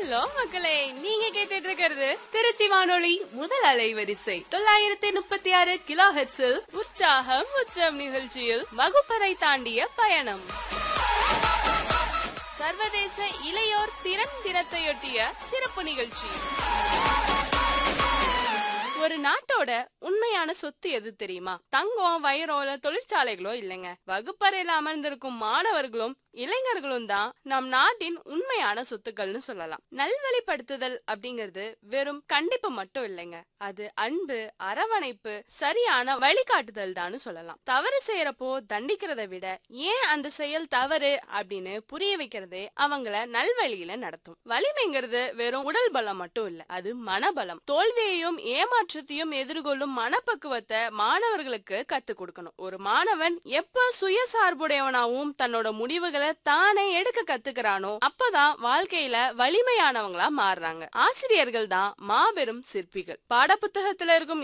hello மக்களே நீங்க கேட்டுட்டு இருக்கிறது திருச்சி வானொலி முதல் அலைவரிசை தொள்ளாயிரத்தி முப்பத்தி ஆறு கிலோ ஹெட்ஸில் உற்சாகம் உச்சம் நிகழ்ச்சியில் வகுப்பறை தாண்டிய பயணம் சர்வதேச இளையோர் திறன் தினத்தையொட்டிய சிறப்பு நிகழ்ச்சி ஒரு நாட்டோட உண்மையான சொத்து எது தெரியுமா தங்கம் வைரம் இல்ல தொழிற்சாலைகளோ இல்லைங்க வகுப்பறையில அமர்ந்திருக்கும் மாணவர்களும் இளைஞர்களும் தான் நம் நாட்டின் உண்மையான சொத்துக்கள்னு சொல்லலாம் நல்வழிப்படுத்துதல் அப்படிங்கிறது வெறும் கண்டிப்பு மட்டும் இல்லைங்க அது அன்பு அரவணைப்பு சரியான வழிகாட்டுதல் தான் சொல்லலாம் தவறு செய்யறப்போ தண்டிக்கிறதை விட ஏன் அந்த செயல் தவறு அப்படின்னு புரிய வைக்கிறதே அவங்கள நல்வழியில நடத்தும் வலிமைங்கிறது வெறும் உடல் பலம் மட்டும் இல்ல அது மனபலம் தோல்வியையும் ஏமாற்றத்தையும் எதிர்கொள்ளும் மனப்பக்குவத்தை மாணவர்களுக்கு கத்து கொடுக்கணும் ஒரு மாணவன் எப்ப சுயசார்புடையவனாவும் தன்னோட முடிவுகளை தானே எடுக்க கத்துக்கிறானோ அப்பதான் வாழ்க்கையில வலிமையானவங்களா மாறுறாங்க ஆசிரியர்கள் தான் மாபெரும் சிற்பிகள் பாடப்புத்தகத்துல இருக்கும்